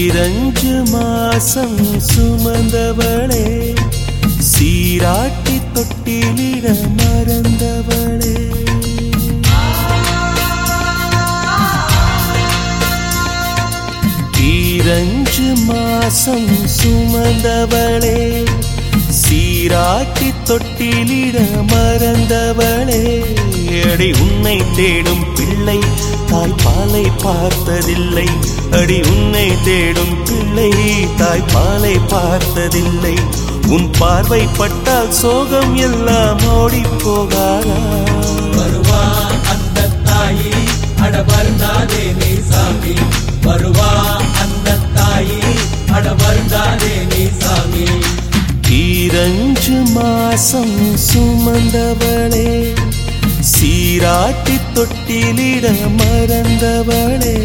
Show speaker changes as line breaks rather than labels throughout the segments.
ஈரஞ்சு மாசம் சுமந்தவளே சீராட்டி தொட்டிலிட மறந்தவளே ஈரஞ்சு மாசம் சுமந்தவளே சீராட்டி தொட்டிலிட மறந்தவளே அடி உன்னை தேடும் பிள்ளை தாய்ப்பாலை பார்த்ததில்லை அடி உன்னை தேடும் பிள்ளை தாய்ப்பாலை பார்த்ததில்லை உன் பார்வை பட்டால் சோகம் எல்லாம் ஓடி போகாதா
வருவா அந்த தாயி அட வருந்தாதே நீ சாமி வருவா அந்த தாயி அட வருந்தாதே நீ சாமி
ஈரஞ்சு மாசம் சுமந்தவளே சீராட்டி தொட்டிலிட மறந்தவளே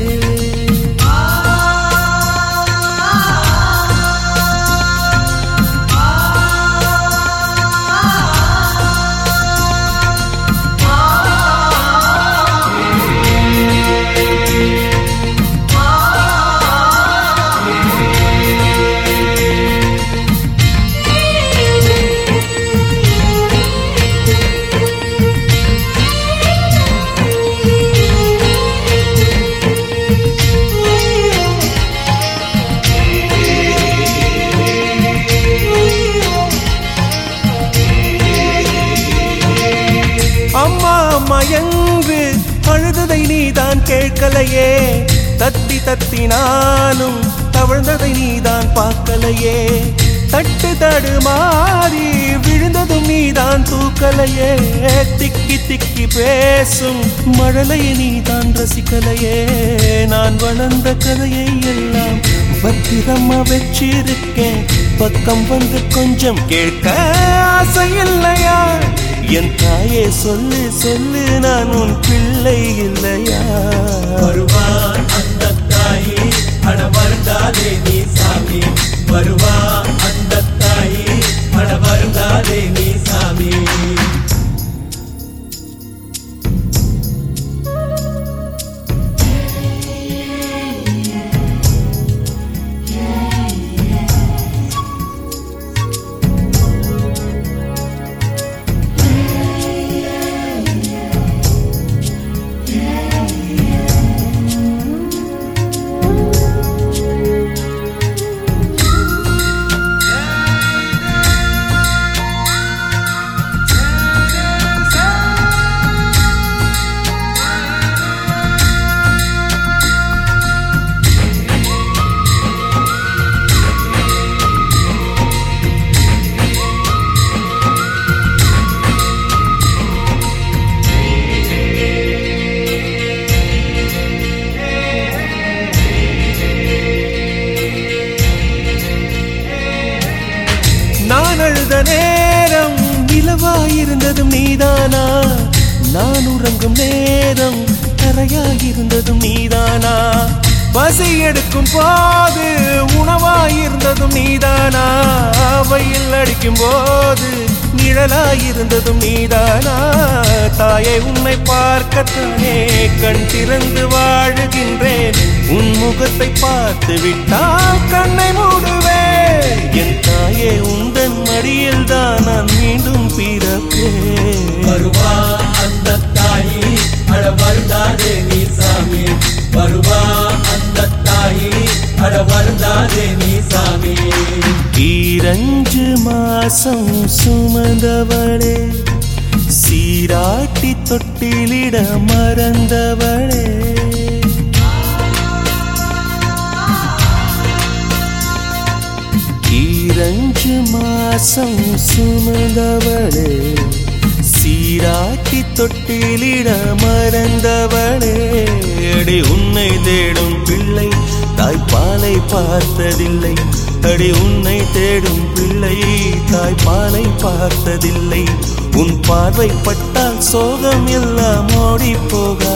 அம்மா அம்மா என்று அழுததை நீதான் கேட்கலையே தத்தி தத்தி நானும் தவழ்ந்ததை நீதான் பார்க்கலையே தட்டு தடுமாறி விழுந்ததும் நீதான் தூக்கலையே திக்கி திக்கி பேசும் மழலையை நீதான் ரசிக்கலையே நான் வளர்ந்த கதையை எல்லாம் பத்திரமா வச்சிருக்கேன் பக்கம் வந்து கொஞ்சம் கேட்க ஆசை இல்லையா என் தாயே சொல்லு சொல்லு நான் உன் பிள்ளை இல்லையா
வருவா அந்த தாயி அட வருந்தாதே நீ சாமி வருவா அந்த தாயி அட வருந்தாதே நீ சாமி
நான் அழுத நேரம் நிலவாயிருந்ததும் நீதானா நான் உறங்கும் நேரம் கரையாயிருந்ததும் நீதானா பசி எடுக்கும் போது உணவாயிருந்ததும் நீதானா வெயில் அடிக்கும் போது நிழலாயிருந்ததும் நீதானா தாயை உன்னை பார்க்கத்தானே கண் திறந்து வாழுகின்றேன் உன் முகத்தை பார்த்து விட்டால் கண்ணை மூடுவேன் என் தாயே உந்தன் மடியில் தான் நான் மீண்டும் பிறப்பேன்
வருவா அந்த தாயி அட வருந்தாதே நீ சாமி வருவா அந்த தாயி அட வருந்தாதே நீ சாமி
ஈரஞ்சு மாசம் சுமந்தவளே சீராட்டி தொட்டிலிட மறந்தவளே ஈரஞ்சு மாசம் சுமந்தவளே சீராட்டி தொட்டிலிட மறந்தவளே அடி உன்னை தேடும் பிள்ளை தாய்ப்பாலை பார்த்ததில்லை அடி உன்னை தேடும் பிள்ளை தாய்ப்பாலை பார்த்ததில்லை உன் பார்வை பட்டால் சோகம் எல்லாம் ஓடி போக